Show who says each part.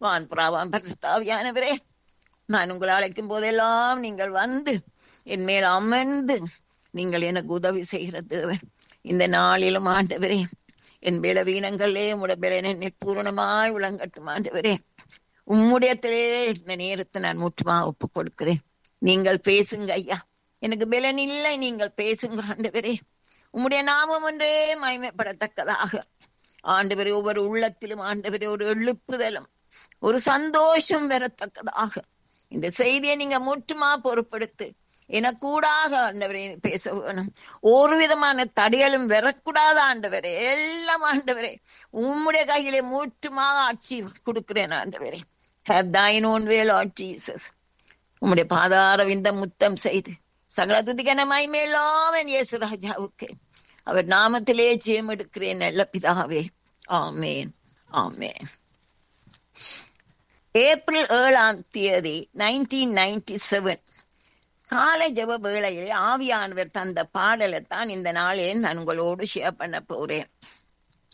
Speaker 1: வான் பிராவான் பரிசுத்தாவியானவரே நான் உங்களை அழைக்கும் போதெல்லாம் நீங்கள் வந்து என் மேல் அமர்ந்து நீங்கள் எனக்கு உதவி செய்கிற தேவன் இந்த நாளிலும் ஆண்டவரே என் பலவீனங்களே உடைய பலனை பூரணமாய் விளங்கட்டும் ஆண்டவரே உம்முடையத்திலே இந்த நேரத்தை நான் முற்றுமா ஒப்பு கொடுக்கிறேன் நீங்கள் பேசுங்க ஐயா எனக்கு பலன் இல்லை நீங்கள் பேசுங்க ஆண்டவரே உம்முடைய நாமம் ஒன்றே மயமைப்படத்தக்கதாக ஆண்டவரே ஒவ்வொரு உள்ளத்திலும் ஆண்டவரே ஒரு எழுப்புதலும் ஒரு சந்தோஷம் வரத்தக்கதாக இந்த செய்தியை நீங்க முற்றுமா பொறுப்படுத்து எனக்கூடாக ஆண்டவரே பேச வேணும் ஒரு விதமான தடைகளும் வரக்கூடாது ஆண்டவரே எல்லாம் ஆண்டவரே உம்முடைய கையிலே முற்றுமாக ஆட்சி கொடுக்கிறேன் ஆண்டவரே have thine own way lord jesus உம்முடைய பாதார விந்த முத்தம் செய்து சகல துதிகன மைமேலாம் என் இயேசு ராஜாவுக்கு அவர் நாமத்திலே ஜெயம் எடுக்கிறேன் நல்ல பிதாவே ஆமேன் ஆமேன் ஏப்ரல் ஏழாம் தேதி நைன்டீன் நைன்டி செவன் காலை ஜெப வேளையிலே ஆவியானவர் தந்த பாடலை தான் இந்த நாளே நான் உங்களோடு ஷேர் பண்ண போறேன்